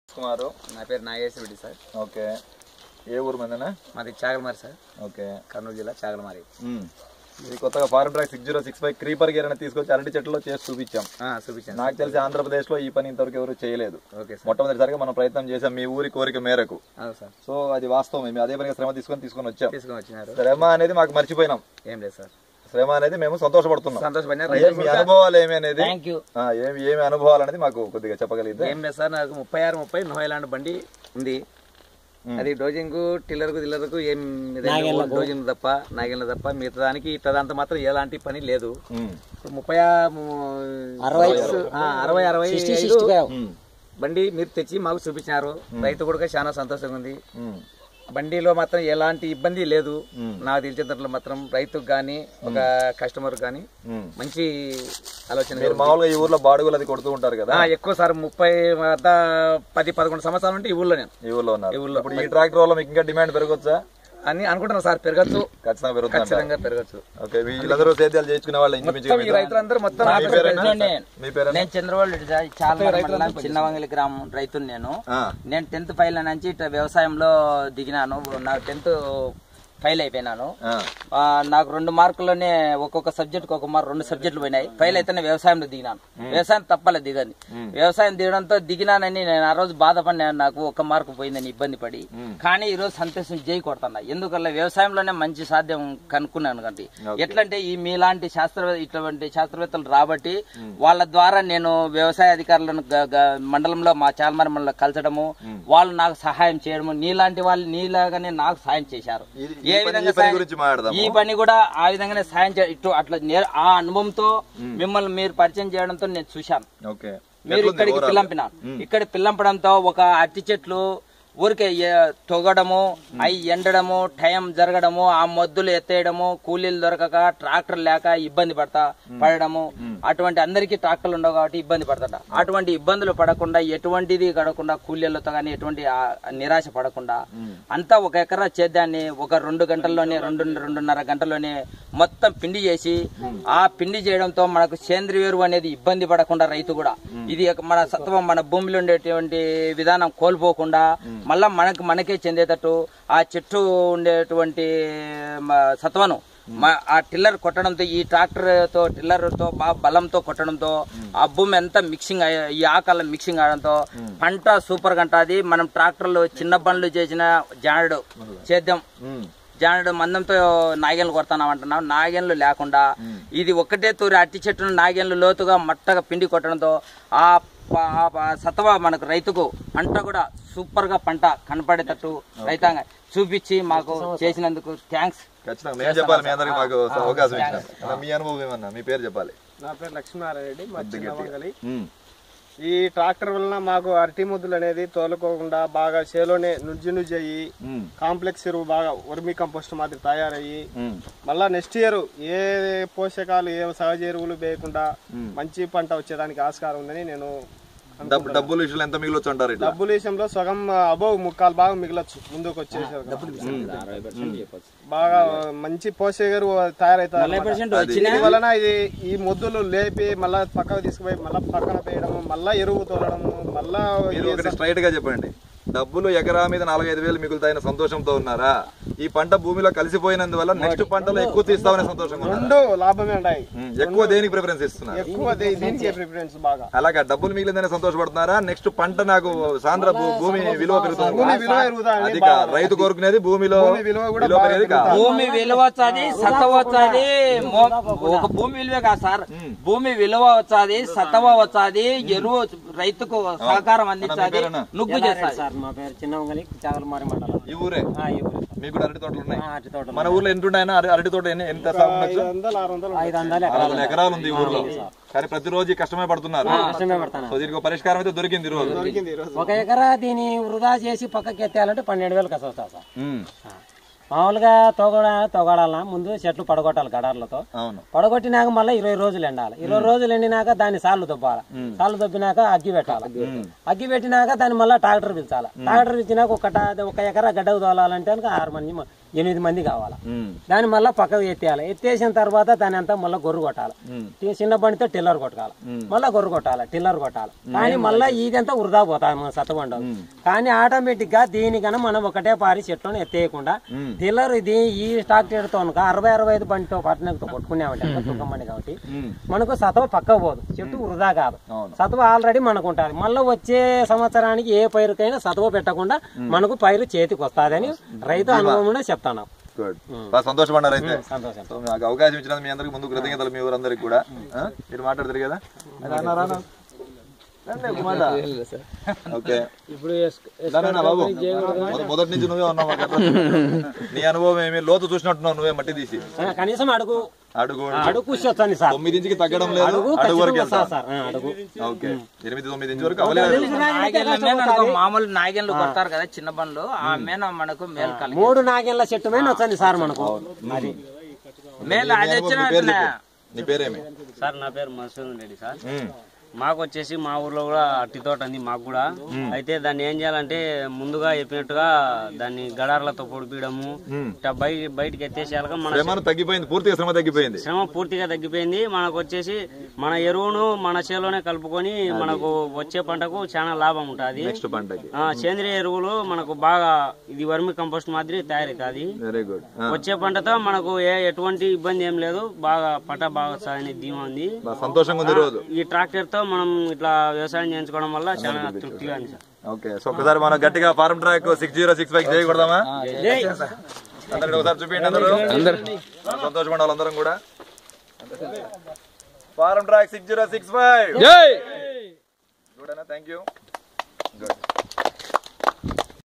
కుమారు నా పేరు Nageswara Reddy sir okay ఏ ఊరు మందనా మాది చాగలమారి సార్ ఓకే కర్నూలు జిల్లా చాగలమారి మ్మ్. ఇది కొత్తగా foreign track six zero six five creeper gear అనేది తీసుకొచ్చి అరటి చెట్టులో చేసి చూపించాం ఆ, చూపించాను నాకు తెలిసి ఆంధ్రప్రదేశ్ లో ఈ పని ఇంతవరకు ఎవరు చేయలేదు ఓకే సార్ మొట్టమొదటిసారిగా మనం ప్రయత్నం చేసాం మీ ఊరి కోరిక మేరకు అవును సార్ సో అది వాస్తవం మేము అదే పనిగా శ్రమ తీసుకొని తీసుకొని వచ్చాం తీసుకొని వచ్చినారు శ్రమ అనేది మాకు మర్చిపోయినాం ఏం లేదు సార్ శ్రమ అనేది మేము సంతోషపడుతున్నాం సంతోషపడిన ఏం మీ అనుభవాలు ఏమి అనేది థ్యాంక్ యూ ఆ, ఏమి ఏమి అనుభవాలు అనేది మాకు కొద్దిగా చెప్పగలిగితే ఏం లేదు సార్ నాకు ముప్పై ఆరు ముప్పై నోయలాండ్ బండి ఉంది అది డోజింగ్ టిల్లర్కు దిల్లర్కు ఏం డోజింగ్ తప్ప నాగేళ్ళ తప్ప మిగతా దానికి ఇట్లదంతా మాత్రం ఎలాంటి పని లేదు మ్మ్. ఇప్పుడు ముప్పై ఆ- ము- ఆ, అరవై అరవై ఐదు మ్మ్. బండి మీరు తెచ్చి మాకు చూపించినారు రైతు కూడా చాలా సంతోషంగా ఉంది మ్మ్. బండిలో మాత్రం ఎలాంటి ఇబ్బంది లేదు మ్మ్. నాకు తెలిసినంతలో మాత్రం రైతుకు కానీ ఒక కస్టమర్ కానీ మ్మ్. మంచి ఆలోచన మీరు మామూలుగా ఈ ఊర్లో బాడుగులు అది కొడుతూ ఉంటారు కదా ఆ, ఎక్కువ సార్ ముప్పై వద్ద పది పదకొండు సంవత్సరాలు ఉంటే ఈ ఊళ్ళో నేను ఈ ఊర్లో ఉన్నారు ఈ ఊర్లో. ఇప్పుడు ఈ ట్రాక్టర్ వల్ల మీకు ఇంకా డిమాండ్ పెరగొచ్చా అని అనుకుంటున్నాను సార్ పెరగచ్చు ఖచ్చితంగా పెరుగుతుంది ఖచ్చితంగా పెరగచ్చు ఓకే వీళ్ళందరూ సేద్యాలు చేయించుకునే వాళ్ళు ఇంచుమించుగా మొత్తం ఈ రైతులందరూ మొత్తం మీ పేరేనా? మీ పేరేనా నేను చంద్రబాబు రెడ్డి సార్ చాలా మండలం చిన్నవంగలి గ్రామం రైతుని నేను ఆ, నేను టెన్త్ ఫైల్ నుంచి ఇట్లా వ్యవసాయంలో దిగినాను నాకు టెన్త్ ఫైల్ అయిపోయినాను ఆ, ఆ, నాకు రెండు మార్కుల్లోనే ఒక్కొక్క సబ్జెక్ట్ ఒక మార్క్ రెండు సబ్జెక్టులు పోయినాయి ఫైల్ అయితేనే వ్యవసాయంలో దిగినాను వ్యవసాయం తప్పలే దిగని వ్యవసాయం దిగడంతో దిగినానని నేను ఆ రోజు బాధపడినాను నాకు ఒక మార్కు పోయిందని ఇబ్బంది పడి కానీ ఈ రోజు సంతోషం జై కొడుతున్నా ఎందుకల్లా వ్యవసాయంలోనే మంచి సాధ్యం కనుక్కున్నాను కాబట్టి ఎట్లంటే ఈ మీలాంటి శాస్త్రవేత్త ఇటువంటి శాస్త్రవేత్తలు రాబట్టి వాళ్ళ ద్వారా నేను వ్యవసాయ అధికారులను గ- గ- మండలంలో మా చాలమరి మండలం కలచడము వాళ్ళు నాకు సహాయం చేయడము నీలాంటి వాళ్ళు నీలాగానే నాకు సహాయం చేశారు ఇది- ఏ ఈ పని- విధంగా ఈ పని సాయం- గురించి మాట్లాడదాము. ఈ పని కూడా ఆ విధంగానే సాయం చే- ఇటు అట్లా నే- ఆ అనుభవంతో మిమ్మల్ని మీరు పరిచయం చేయడంతో నేను చూశాను ఓకే మీరు ఎట్లుంది ఇక్కడికి overall? పిల్లంపినాను ఇక్కడ పిల్లంపడంతో ఒక అరటి చెట్లు ఊరికే ఏ- తొగడము అవి ఎండడము టైం జరగడము ఆ మొద్దులు ఎత్తేయడము కూలీలు దొరకక ట్రాక్టర్ లేక ఇబ్బంది పడతా పడడము అటువంటి అందరికీ ట్రాక్టర్లు ఉండవు కాబట్టి ఇబ్బంది పడతాడ అటువంటి ఇబ్బందులు పడకుండా ఎటువంటిది కడకుండా కూలీలతో కానీ ఎటువంటి ఆ నిరాశ పడకుండా అంతా ఒక ఎకరా చేద్దాన్ని ఒక రెండు గంటల్లోనే రెండు రెండున్నర గంటల్లోనే మొత్తం పిండి చేసి ఆ పిండి చేయడంతో మనకు సేంద్రియ ఎరువు అనేది ఇబ్బంది పడకుండా రైతు కూడా ఇది ఒక మన సత్వం మన భూమిలో ఉండేటువంటి విధానం కోల్పోకుండా మళ్ళా మనకు మనకే చెందేటట్టు ఆ చెట్టు ఉండేటువంటి మ- సత్వను మ- ఆ టిల్లర్ కొట్టడంతో ఈ ట్రాక్టర్ తో టిల్లర్ తో బాగా బలంతో కొట్టడంతో ఆ భూమి అంతా మిక్సింగ్ అయ్యే ఈ ఆకాలం మిక్సింగ్ అవడంతో పంట సూపర్ గా ఉంటుంది మనం ట్రాక్టర్లు చిన్న బండ్లు చేసిన జానడు సేద్యం మ్మ్. జానడు మందంతో నాగేళ్ళు కొడతాం అంటున్నాం నాగేళ్ళు లేకుండా ఇది ఒకటే తూరి అట్టి చెట్టును నాగేళ్ళు లోతుగా మట్టగా పిండి కొట్టడంతో ఆ ప- ఆ ప- సత్వ మనకు రైతుకు పంట కూడా సూపర్ గా పంట కనపడేటట్టు రైతాంగ చూపించి మాకు చేసినందుకు థ్యాంక్స్ ఖచ్చితంగా మేము చెప్పాలి మీ అందరికి మాకు అవకాశం ఇచ్చిన మీ అనుభవం ఏమన్నా మీ పేరు చెప్పాలి నా పేరు లక్ష్మీనారాయణ రెడ్డి మా కొద్ది చిన్న గట్టిగా. వంగలి మ్మ్. ఈ ట్రాక్టర్ వలన మాకు అరటి ముద్దులు అనేది తోలుకోకుండా బాగా చేలోనే నుజ్జు నుజ్జు అయ్యి మ్మ్. కాంప్లెక్స్ ఎరువు బాగా వర్మి కంపోస్ట్ మాదిరి తయారయ్యి మ్మ్. మళ్ళా నెక్స్ట్ ఇయర్ ఏ పోషకాలు ఏ సహజ ఎరువులు వేయకుండా మంచి పంట వచ్చేదానికి ఆస్కారం ఉందని నేను డబ్బు డబ్బుల విషయంలో ఎంత మిగిలొచ్చు అంటారు ఇట్లా డబ్బుల విషయంలో సగం అబోవ్ ముక్కాలు బాగా మిగలొచ్చు ముందుకు వచ్చేసారు బాగా మంచి పోషక ఎరువు తయారైతారు దీని వలన ఇది ఈ మొద్దులు లేపి మళ్ళా పక్కకు తీసుకుపోయి మళ్ళా పక్కన వేయడము మళ్ళా ఎరువు తోలడము మళ్ళా మీరు ఒకటి స్ట్రైట్ గా చెప్పండి డబ్బులు ఎకరా మీద నాలుగైదు వేలు మిగులుతాయని సంతోషంతో ఉన్నారా ఈ పంట భూమిలో కలిసిపోయినందువల్ల నెక్స్ట్ పంటలో ఎక్కువ తీస్తామనే సంతోషంగా ఉన్నారా? రెండు లాభమే ఉన్నాయి మ్మ్. ఎక్కువ దేనికి ప్రిఫరెన్స్ ఇస్తున్నారు ఎక్కువ దీ- దీనికే ప్రిఫరెన్స్ బాగా అలాగా డబ్బులు మిగిలిందని సంతోషపడుతున్నారా నెక్స్ట్ పంట నాకు సాంద్ర భూ- భూమి విలువ పెరుగుతుంది భూమి విలువ పెరుగుతుందని అది కాదు. రైతు కోరుకునేది భూమిలో భూమి విలువ కూడా విలువ బాగా పెరిగేది కాదు భూమి విలువ వచ్చాది సత్వ వచ్చాది మో- ఒక భూమి విలువే కాదు సార్ భూమి విలువ వచ్చాది సత్వ వచ్చాది ఎరువు రైతుకు సహకారం అందించాది పేరేనా? నుగ్గు చేస్తాది సార్ మా పేరు చిన్నవంగలి చాగలమారి మండలం ఈ ఊరే ఆ, ఈ ఊరు సార్. మీకు కూడా అరటి తోటలు ఉన్నాయి ఆ, అరటి తోటలు మన ఊర్లో ఎంత ఉన్నాయన్నా అర- అరటి తోట ఎన్ని- ఎంత సాగు ఉండొచ్చు ఐదు వందలు ఆరు వందలు ఐదు వందలు ఆరు వందల ఎకరాలు ఉంది ఈ ఊర్లో కానీ ప్రతిరోజు ఈ కష్టమే పడుతున్నారు కష్టమే పడతాను సో దీనికి ఒక పరిష్కారం అయితే దొరికింది ఈ రోజు దొరికింది ఈరోజు ఒక ఎకరా దీని వృధా చేసి పక్కకి ఎత్తేయాలంటే పన్నెండు వేలు కస వస్తుంది సార్ ఉమ్, ఆ. మామూలుగా తొగడ తొగడాలన్నా ముందు చెట్లు పడగొట్టాలి గడార్లతో అవును పడగొట్టినాక మళ్ళీ ఇరవై రోజులు ఎండాలి ఇరవై రోజులు ఎండినాక దాన్ని సార్లు దొబ్బాలి సార్లు దొబ్బినాక అగ్గి పెట్టాలి అగ్గి పెట్టినాక దాన్ని మళ్ళీ ట్రాక్టర్ పిలిచాలి ట్రాక్టర్ పిలిచినాక ఒక ట- ఒక ఎకరా గడ్డకు తోలాలంటే కనుక ఆరు మంది మ- ఎనిమిది మంది కావాలా ఉమ్, దాన్ని మళ్ళీ పక్కకు ఎత్తేయాలి ఎత్తేసిన తర్వాత దాని అంతా మళ్ళీ గొర్రు కొట్టాలి టీ- చిన్న బండితో టిల్లర్ కొట్టాలి మళ్ళీ గొర్రు కొట్టాలి టిల్లర్ కొట్టాలి కానీ మళ్ళీ ఇదంతా వృధా పోతాయి మన సత్తబండ కానీ ఆటోమేటిక్ గా దీనికన్నా మనం ఒకటే పారి చెట్లను ఎత్తేయకుండా టిల్లర్ ఇది ఈ స్టాక్ తో అరవై అరవై ఐదు బండితో పట్టణంతో కొట్టుకున్నామంటే తుక్కం బండి కాబట్టి మనకు సతవ పక్కకు పోదు చెట్టు వృధా కాదు అవును. సత్వ ఆల్రెడీ మనకు ఉంటుంది మళ్ళీ వచ్చే సంవత్సరానికి ఏ పైరుకైనా సత్వ పెట్టకుండా మనకు పైరు చేతికి వస్తాదని రైతు అనుభవంలో చెప్తాను గుడ్ బాగా సంతోషపడ్డారు అయితే సంతోషం సో నాకు అవకాశం ఇచ్చినందుకు మీ అందరికి ముందు కృతజ్ఞతలు మీ ఊరందరికి కూడా ఆ? మీరు మాట్లాడతారు కదా రానా, రానా. రండి, ఒక మాట. ఓకే రానా, బాబు మొద- మొదటి నుంచి నువ్వే ఉన్నావు మాకు అట్లా. నీ అనుభవం ఏమి లోతు చూసినట్టున్నావు నువ్వే మట్టి తీసి ఆ, కనీసం అడుగు అడుగు అడుగు కూర్చొచ్చాను సార్ తొమ్మిది ఇంచుకి తగ్గడం లేదు అడుగు అడుగు వరకు ఖచ్చితంగా వెళ్తా వస్తా సార్ ఆ, అడుగు ఓకే ఎనిమిది తొమ్మిది ఇంచు వరకు అవ్వలేదు నాగేళ్ళ మీద అనుకో మామూలు నాగేళ్ళు కొడతారు కదా చిన్న బండ్లు ఆ మీద మనకు మేలు కలిగి మూడు నాగేళ్ల చెట్టు మీద వచ్చింది సార్ మనకు అది మేలు అది వచ్చిన నీ పేరు చెప్పు. నీ పేరేమి సార్ నా పేరు మసూదన్ రెడ్డి సార్ ఉమ్, మాకు వచ్చేసి మా ఊర్లో కూడా అట్టి తోట ఉంది మాకు కూడా అయితే దాన్ని ఏం చేయాలంటే ముందుగా చెప్పినట్టుగా దాన్ని గడార్లతో పొడిపియడము ఇట్లా బయట బయటికి ఎత్తేసేయాలక మన శ్రమను తగ్గిపోయింది పూర్తిగా శ్రమ తగ్గిపోయింది శ్రమ పూర్తిగా తగ్గిపోయింది మనకు వచ్చేసి మన ఎరువును మన చేలోనే కలుపుకొని మనకు వచ్చే పంటకు చాలా లాభం ఉంటుంది నెక్స్ట్ పంటకి సేంద్రియ ఎరువులు మనకు బాగా ఇది వర్మి కంపోస్ట్ మాదిరి తయారవుతుంది వెరీ గుడ్ వచ్చే పంటతో మనకు ఏ ఎటువంటి ఇబ్బంది ఏం లేదు బాగా పంట బాగా సాగిన ధీమా ఉంది సంతోషంగా ఉంది రోజు ఈ ట్రాక్టర్ తో మనం ఇట్లా వ్యవసాయం చేయించుకోవడం వల్ల చాలా తృప్తిగా ఉంది సార్ ఓకే సో ఒకసారి మనం గట్టిగా Farmtrac six zero six five చేయకూడదామా అందరికి ఒకసారి చూపించండి అందరూ సంతోషపడే వాళ్ళందరం కూడా Farmtrac six zero six five చూడనా థ్యాంక్ యూ గుడ్